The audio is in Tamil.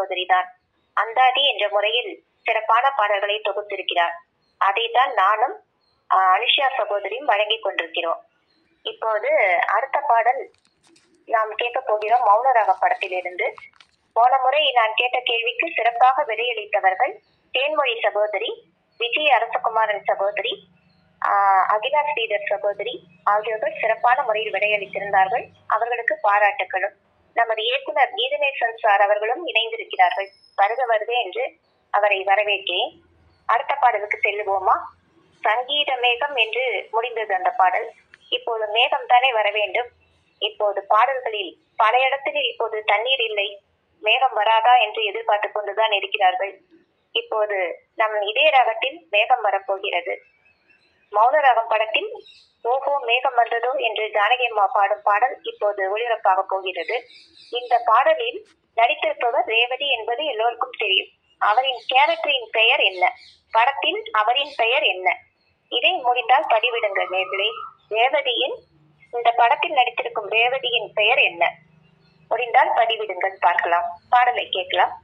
சகோதரி தான் அந்தாதி என்ற முறையில் சிறப்பான பாடல்களை தொகுத்திருக்கிறார் அதைத்தான் நானும் ஆஹ், அனுஷா சகோதரியும் வழங்கிக் கொண்டிருக்கிறோம் இப்போது அடுத்த பாடல் நாம் கேட்க போகிறோம் மௌனராக படத்திலிருந்து போன முறை நான் கேட்ட கேள்விக்கு சிறப்பாக விடையளித்தவர்கள் தேன்மொழி சகோதரி விஜய் அரசகுமாரன் சகோதரி ஆஹ், அகிலா ஸ்ரீதர் சகோதரி ஆகியோர்கள் சிறப்பான முறையில் விடையளித்திருந்தார்கள் அவர்களுக்கு பாராட்டுகளும் நமது இயக்குனர் கீதநேசன் சார் அவர்களும் இணைந்திருக்கிறார்கள் வருக வருக என்று அவரை வரவேற்கிறேன் அடுத்த பாடலுக்கு செல்லுவோமா சங்கீத மேகம் என்று முடிந்தது அந்த பாடல் இப்போது மேகம் தானே வர வேண்டும் இப்போது பாடல்களில் பல இடங்களில் இப்போது தண்ணீர் இல்லை மேகம் வராதா என்று எதிர்பார்த்து கொண்டுதான் இருக்கிறார்கள் இப்போது நம் இதே ராகத்தில் மேகம் வரப்போகிறது மௌன ராகம் படத்தில் ஓஹோ மேகம் வந்ததோ என்று ஜானகி அம்மா பாடும் பாடல் இப்போது ஒளிபரப்பாக போகிறது இந்த பாடலில் நடித்திருப்பவர் ரேவதி என்பது எல்லோருக்கும் தெரியும் அவரின் கேரக்டரின் பெயர் என்ன படத்தில் அவரின் பெயர் என்ன இதை முடிந்தால் பதிவிடுங்கள் நேர்களே ரேவதியின் இந்த படத்தில் நடித்திருக்கும் ரேவதியின் பெயர் என்ன முடிந்தால் பதிவிடுங்கள் பார்க்கலாம் பாடலை கேட்கலாம்